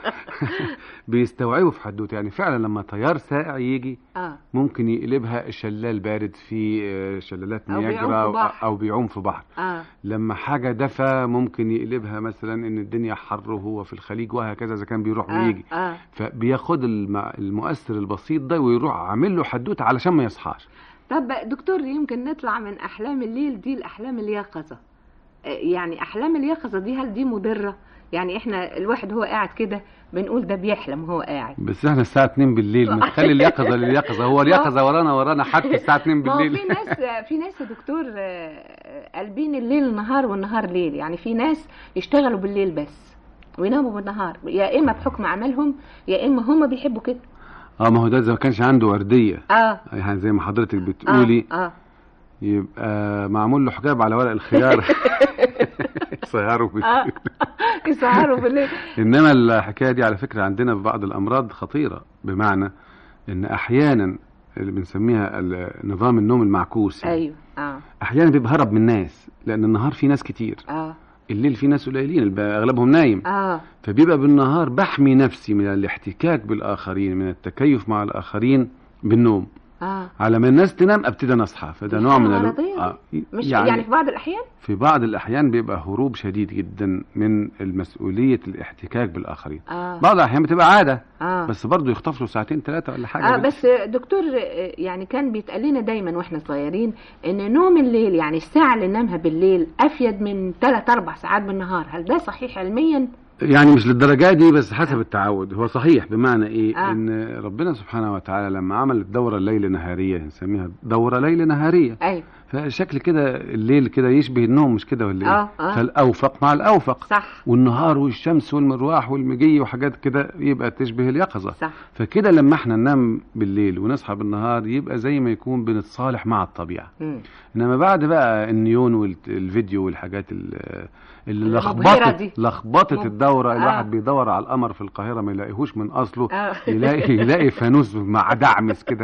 بيستوعبه في حدوته يعني فعلا لما تيار سائع يجي اه ممكن يقلبها شلال بارد في آه، شلالات أو بيعوم نياجرا في بحر. او بيعوم في بحر اه لما حاجة دفى ممكن يقلبها مثلا ان الدنيا حر وهو في الخليج وهكذا اذا كان بيروح اه ويجي اه فبياخد الم- المؤثر البسيط ده ويروح عامل له حدوته علشان ما يصحاش طب دكتور يمكن نطلع من احلام الليل دي لاحلام اليقظه آه، يعني احلام اليقظه دي هل دي مضره يعني احنا الواحد هو قاعد كده بنقول ده بيحلم وهو قاعد بس احنا الساعة 2 بالليل ما تخلي اليقظة لليقظة هو اليقظة ورانا ورانا حتى الساعة 2 ما هو بالليل في ناس في ناس يا دكتور آه، قلبين الليل نهار والنهار ليل يعني في ناس يشتغلوا بالليل بس ويناموا بالنهار يا اما بحكم عملهم يا اما هم بيحبوا كده اه ما هو ده اذا ما كانش عنده وردية اه يعني زي ما حضرتك بتقولي اه, آه. يبقى معمول له حجاب على ورق الخيار يسهروا بيه اه يسهروا بالليل انما الحكايه دي على فكره عندنا في بعض الامراض خطيره بمعنى ان احيانا اللي بنسميها ال- نظام النوم المعكوس يعني. ايوه اه احيانا بيبقى هرب من الناس لان النهار في ناس كتير اه الليل في ناس قليلين الب- اغلبهم نايم اه فبيبقى بالنهار بحمي نفسي من الاحتكاك بالاخرين من التكيف مع الاخرين بالنوم اه على ما الناس تنام ابتدي انا اصحى فده دي نوع حالة من ال... مرضية آه مش يعني, يعني في بعض الاحيان في بعض الأحيان بيبقى هروب شديد جدا من المسؤولية الاحتكاك بالآخرين اه بعض الأحيان بتبقى عادة اه بس برضه يخطف له ساعتين ثلاثة ولا حاجة اه بس دكتور آه، يعني كان بيتقال لنا دايما واحنا صغيرين ان نوم الليل يعني الساعه اللي ننامها بالليل افيد من 3 4 ساعات بالنهار هل ده صحيح علميا يعني مش للدرجة دي بس حسب التعود هو صحيح بمعنى إيه آه. إن ربنا سبحانه وتعالى لما عمل الدورة الليل نهارية نسميها دورة ليل نهارية ايوه فشكل كده الليل كده يشبه النوم مش كده ولا آه، إيه آه. فالأوفق مع الأوفق صح والنهار والشمس والمروح والمجي وحاجات كده يبقى تشبه اليقظة صح فكده لما احنا ننام بالليل ونصحى بالنهار يبقى زي ما يكون بنتصالح مع الطبيعة مم. انما بعد بقى النيون والفيديو والحاجات ال- اللي المبهرة دي. لخبطت لخبطت مب- الدورة آه. الواحد بيدور على القمر في القاهرة ما يلاقيهوش من اصله آه. يلاقي يلاقي فانوس مع دعمس كده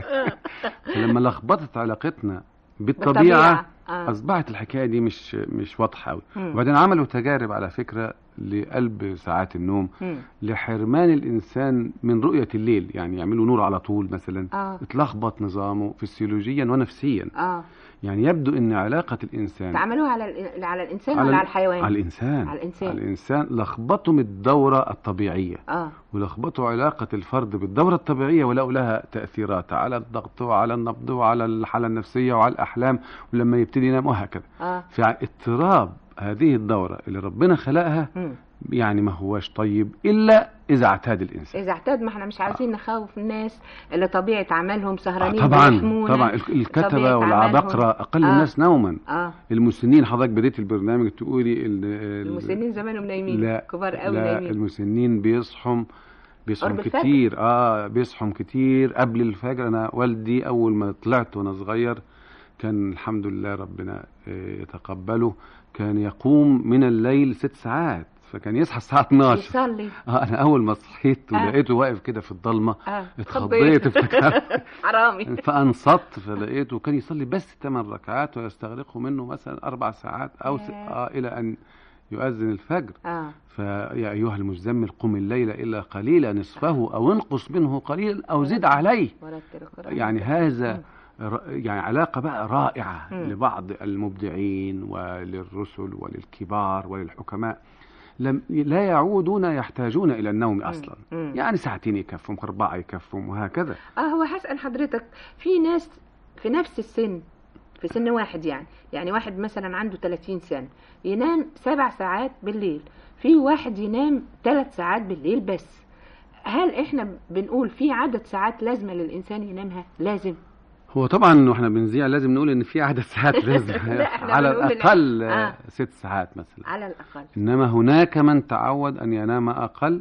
فلما لخبطت علاقتنا بالطبيعة بالطبيعة. آه. اصبحت الحكاية دي مش مش واضحة قوي مم. وبعدين عملوا تجارب على فكرة لقلب ساعات النوم مم. لحرمان الانسان من رؤيه الليل يعني يعملوا نور على طول مثلا اه اتلخبط نظامه فسيولوجيا ونفسيا اه يعني يبدو ان علاقه الانسان تعملوها على ال- على الانسان على ولا ال- على الحيوان على الانسان على الإنسان. على الانسان لخبطهم الدوره الطبيعيه اه ولخبطوا علاقه الفرد بالدوره الطبيعيه ولقوا لها تاثيرات على الضغط وعلى النبض وعلى الحاله النفسيه وعلى الاحلام ولما يبتدي ينام وهكذا اه فاضطراب هذه الدوره اللي ربنا خلقها مم. يعني ما هوش طيب الا اذا اعتاد الانسان اذا اعتاد ما احنا مش عايزين نخوف الناس اللي طبيعه عملهم آه سهرانين طبعا بيحمونا. طبعا ال- الكتبه طبيعة والعباقره عملهم. اقل آه. الناس نوما اه المسنين حضرتك بديت البرنامج تقولي ال- ال- المسنين زمانهم نايمين لا كبار قوي لا نايمين المسنين بيصحوا بيصحوا قرب الفجر. كتير اه بيصحوا كتير قبل الفجر انا والدي اول ما طلعت وانا صغير كان الحمد لله ربنا آه، يتقبله كان يقوم من الليل ست ساعات فكان يصحى الساعه 12 يصلي اه انا اول ما صحيت آه. ولقيته واقف كده في الضلمه اه اتخضيت افتكرت حرامي فانصت فلقيته كان يصلي بس ثمان ركعات ويستغرقه منه مثلا اربع ساعات او س... ياه. آه الى ان يؤذن الفجر اه فيا ايها المزمل قم الليل الا قليلا نصفه او انقص منه قليلا او زد عليه ورتل القرآن يعني هذا مم. ر- يعني علاقة بقى رائعة مم. لبعض المبدعين وللرسل وللكبار وللحكماء لم لا يعودون يحتاجون إلى النوم أصلا مم. يعني ساعتين يكفهم أربعة يكفهم وهكذا اه هو هسأل حضرتك في ناس في نفس السن في سن واحد يعني يعني واحد مثلا عنده 30 سنة ينام سبع ساعات بالليل في واحد ينام ثلاث ساعات بالليل بس هل احنا بنقول في عدد ساعات لازمة للإنسان ينامها لازم هو طبعا واحنا بنذيع لازم نقول ان في عدد ساعات لازم لا، إحنا على بنقول إن- الاقل آه. آه. ست ساعات مثلا على الأقل انما هناك من تعود ان ينام اقل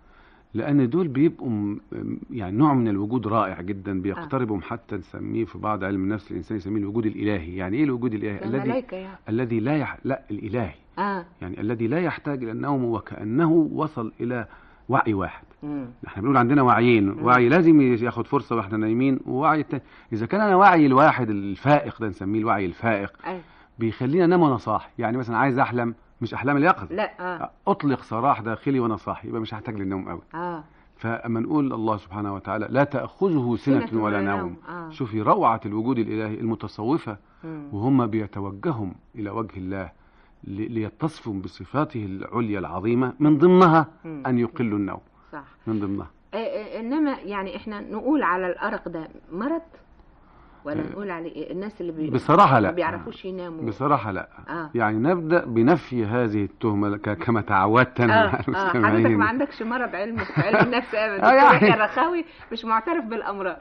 لان دول بيبقوا م- يعني نوع من الوجود رائع جدا بيقتربوا حتى نسميه في بعض علم النفس الانسان يسميه الوجود الالهي يعني ايه الوجود الالهي الذي الملائكة يعني الذي لا يح... لا الالهي اه يعني الذي لا يحتاج الى النوم وكانه وصل الى وعي واحد مم. احنا بنقول عندنا وعيين وعي لازم ياخد فرصه واحنا نايمين ووعي التاني اذا كان انا وعي الواحد الفائق ده نسميه الوعي الفائق أيوة. بيخليني انام وانا صاحي يعني مثلا عايز احلم مش احلام اليقظه لا اه اطلق سراح داخلي وانا صاحي يبقى مش هحتاج للنوم قوي اه فاما نقول الله سبحانه وتعالى لا تاخذه سنه, سنة ولا, ولا نوم, نوم. آه. شوفي روعه الوجود الالهي المتصوفه مم. وهم بيتوجهوا الى وجه الله ل- ليتصفوا بصفاته العليا العظيمه من ضمنها مم. ان يقلوا النوم صح من ضمنها آه، آه، انما يعني احنا نقول على الارق ده مرض ولا آه. نقول عليه إيه؟ الناس اللي بي... بصراحة لا. ما بيعرفوش يناموا بصراحه لا اه يعني نبدا بنفي هذه التهمه ك- كما تعودت اه انا مع اه حضرتك المستمعين ما عندكش مرض علم في علم النفس ابدا آه، يعني. يعني. الرخاوي مش معترف بالامراض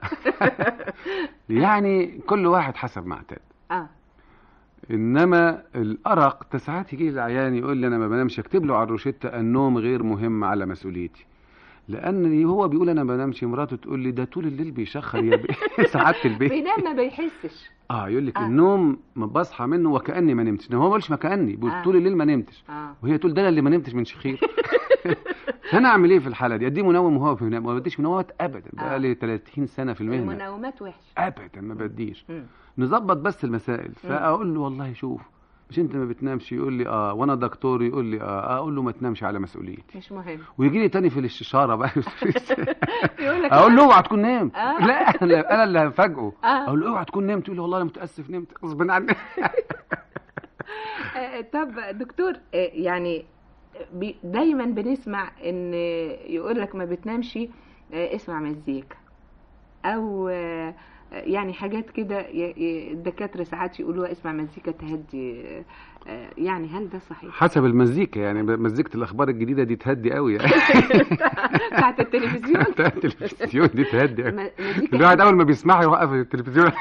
يعني كل واحد حسب ما اعتاد اه انما الارق ساعات يجي لي العيان يقول لي انا ما بنامش اكتب له على الروشته النوم غير مهم على مسؤوليتي لان هو بيقول انا ما بنامش مراته تقول لي ده طول الليل بيشخر يا بيه سعاده البيت بينام ما بيحسش اه يقول لك آه. النوم ما بصحى منه وكاني ما نمتش هو ما بيقولش ما كاني بيقول آه. طول الليل ما نمتش اه وهي تقول ده انا اللي ما نمتش من شخير انا اعمل ايه في الحاله دي اديه منوم وهو بينام ما بديش منومات ابدا آه. بقى لي 30 سنه في المهنه المناومات وحشه ابدا ما بديش مم. نظبط بس المسائل فاقول له والله شوف مش انت ما بتنامش يقول لي اه وانا دكتور يقول لي اه اقول له ما تنامش على مسؤوليتي مش مهم ويجي لي تاني في الاستشاره بقى يقول لك اقول له اوعى تكون نمت آه. لا انا أنا اللي هفاجئه آه. اقول له اوعى تكون نمت يقول لي والله انا متاسف نمت غصب عني آه، طب دكتور آه، يعني بي- دايما بنسمع ان يقول لك ما بتنامش آه، اسمع مزيكا او آه، يعني حاجات كده ي- ي- الدكاتره ساعات يقولوها اسمع مزيكا تهدي آه، آه، يعني هل ده صحيح حسب المزيكا يعني مزيكه الاخبار الجديده دي تهدي قوي يعني بتاعت التلفزيون بتاعت التلفزيون دي تهدي قوي م- مزيكا الواحد اول ما بيسمعها يوقف التلفزيون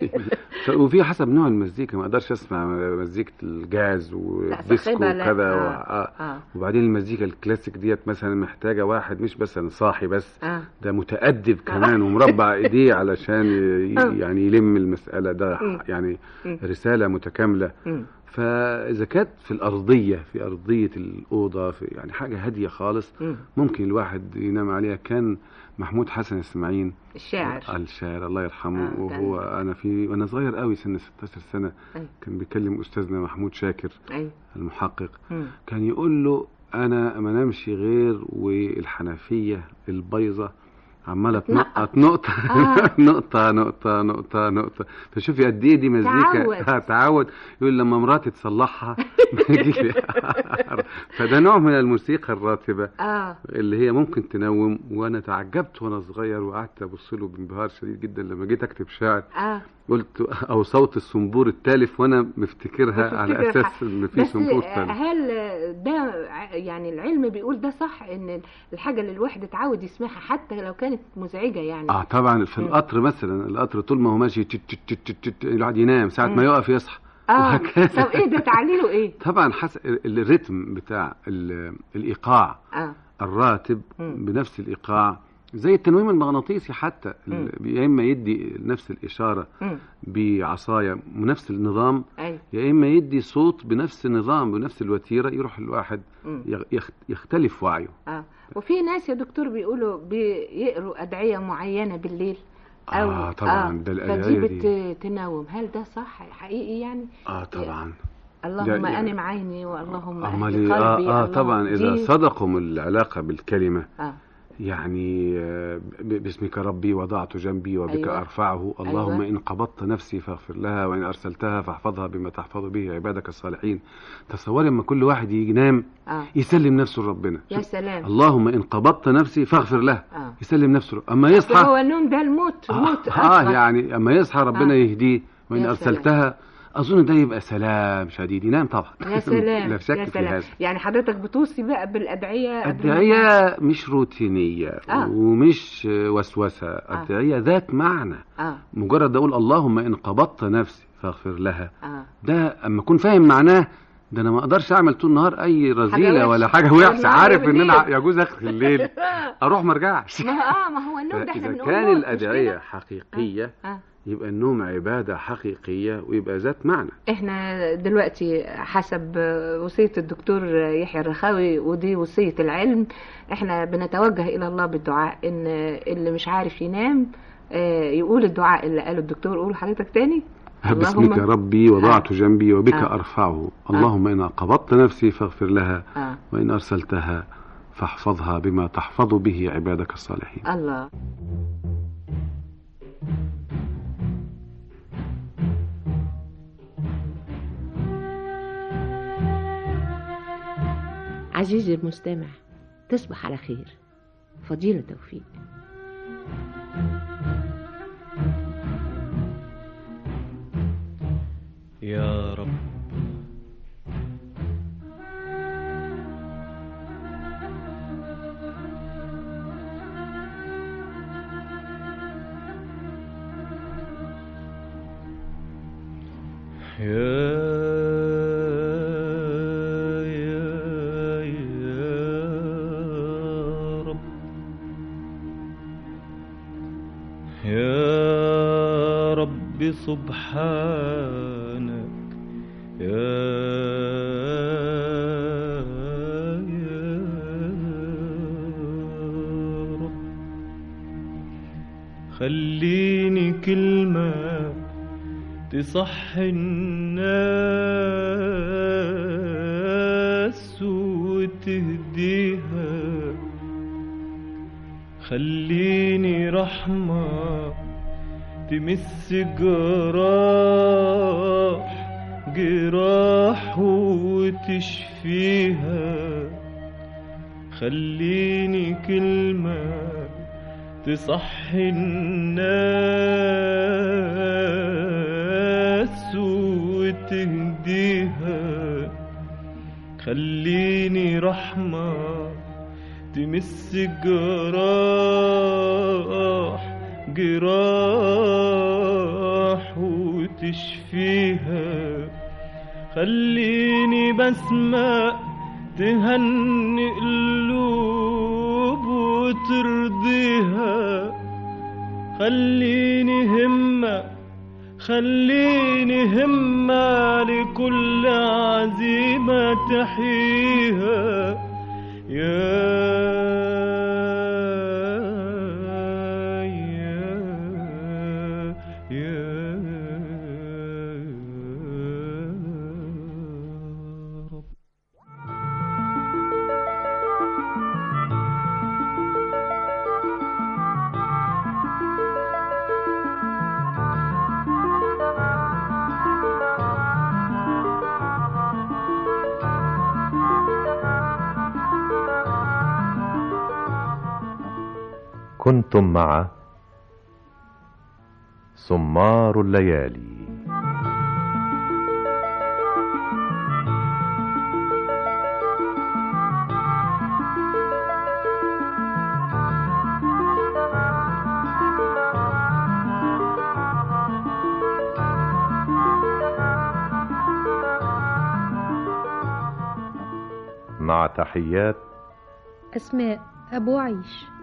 وفي حسب نوع المزيكا ما اقدرش اسمع مزيكه الجاز وديسكو صاخبة لا. وكذا آه. و... آه. اه وبعدين المزيكا الكلاسيك ديت مثلا محتاجه واحد مش بس صاحي بس اه ده متأدب كمان ومربع ايديه علشان ي- آه. يعني يلم المسألة ده مم. يعني مم. رسالة متكاملة مم. فإذا كانت في الأرضية في أرضية الأوضة في يعني حاجة هادية خالص مم. ممكن الواحد ينام عليها كان محمود حسن السماعين الشاعر الشاعر الله يرحمه آه، وهو أنا في وأنا صغير قوي سن 16 سنة أي. كان بيكلم أستاذنا محمود شاكر ايوه المحقق مم. كان يقول له انا ما نمشي غير والحنفيه البيضه عماله تنقط نقطه آه. نقطه نقطه نقطه نقطه فشوفي قد ايه دي مزيكا تعود. آه، تعود يقول لما مراتي تصلحها بيجي لي فده نوع من الموسيقى الراتبه اه اللي هي ممكن تنوم وانا تعجبت وانا صغير وقعدت ابص له بانبهار شديد جدا لما جيت اكتب شعر اه قلت او صوت الصنبور التالف وانا مفتكرها على بتفتكر اساس ان في بس صنبور آه، تالف هل ده ع- يعني العلم بيقول ده صح ان الحاجه اللي الواحد اتعود يسمعها حتى لو كانت مزعجه يعني اه طبعا في مم. القطر مثلا القطر طول ما هو ماشي تت تت تت تت تت الواحد ينام ساعه مم. ما يقف يصحى اه وهكذا. طب ايه ده تعليله ايه طبعا حسب الريتم بتاع ال- الايقاع اه الراتب مم. بنفس الايقاع زي التنويم المغناطيسي حتى مم. ال- يا اما يدي نفس الاشاره مم. بعصايه ونفس النظام ايوه يا اما يدي صوت بنفس النظام بنفس الوتيره يروح الواحد مم. يغ- يخ- يختلف وعيه اه وفي ناس يا دكتور بيقولوا بيقروا ادعيه معينه بالليل او آه، طبعاً، ده الأدعية فدي دي. بتنوم هل ده صح حقيقي يعني اه طبعا اللهم ده- انم عيني واللهم امال اهد إيه؟ قلبي اه, آه اللهم- طبعا اذا دي- صدقوا من العلاقه بالكلمه اه يعني آه، ب- باسمك ربي وضعت جنبي وبك أيوة. ارفعه اللهم أيوة. ان قبضت نفسي فاغفر لها وان ارسلتها فاحفظها بما تحفظ به عبادك الصالحين تصوري لما كل واحد ينام اه يسلم نفسه لربنا يا سلام اللهم ان قبضت نفسي فاغفر لها اه يسلم نفسه اما هو يصحى النوم ده الموت موت آه, اه أصغر. يعني اما يصحى ربنا آه. يهديه وان يا سلام. ارسلتها اظن ده يبقى سلام شديد ينام طبعا يا سلام لا شك يا في سلام هذا يعني حضرتك بتوصي بقى بالادعيه قبل ما تنام؟ الدعية مش روتينية آه. ومش وسوسة الدعية ذات معنى اه مجرد أقول اللهم إن قبضت نفسي فاغفر لها اه ده أما أكون فاهم معناه ده أنا ما أقدرش أعمل طول النهار أي رذيلة وحشة. ولا حاجة طول وحشة النهار عارف إن بالليل. أنا يجوز آخر الليل أروح ما أرجعش ما اه ما هو النوم ده احنا إذا بنقول كان موت، مش الأدعية كده؟ حقيقية اه يبقى النوم عبادة حقيقية ويبقى ذات معنى احنا دلوقتي حسب وصية الدكتور يحيى الرخاوي ودي وصية العلم احنا بنتوجه الى الله بالدعاء ان اللي مش عارف ينام آه، يقول الدعاء اللي قاله الدكتور قول حضرتك تاني باسمك اللهم- ربي وضعت جنبي وبك آه. أرفعه اللهم إن قبضت نفسي فاغفر لها اه وإن أرسلتها فاحفظها بما تحفظ به عبادك الصالحين الله عزيزي المستمع تصبح على خير فضيلة توفيق يا رب يا يا يا رب سبحانك يا يا رب خليني كلمة تصحي الناس وتهديها خليني رحمة تمس جراح جراح وتشفيها خليني كلمة تصحي الناس وتهديها خليني رحمة تمس جراح جراح وتشفيها خليني بسمة تهني قلوب وترضيها خليني همة خليني همة لكل عزيمة تحييها يا يا يا رب كنتم مع سمار الليالي مع تحيات أسماء أبو عيش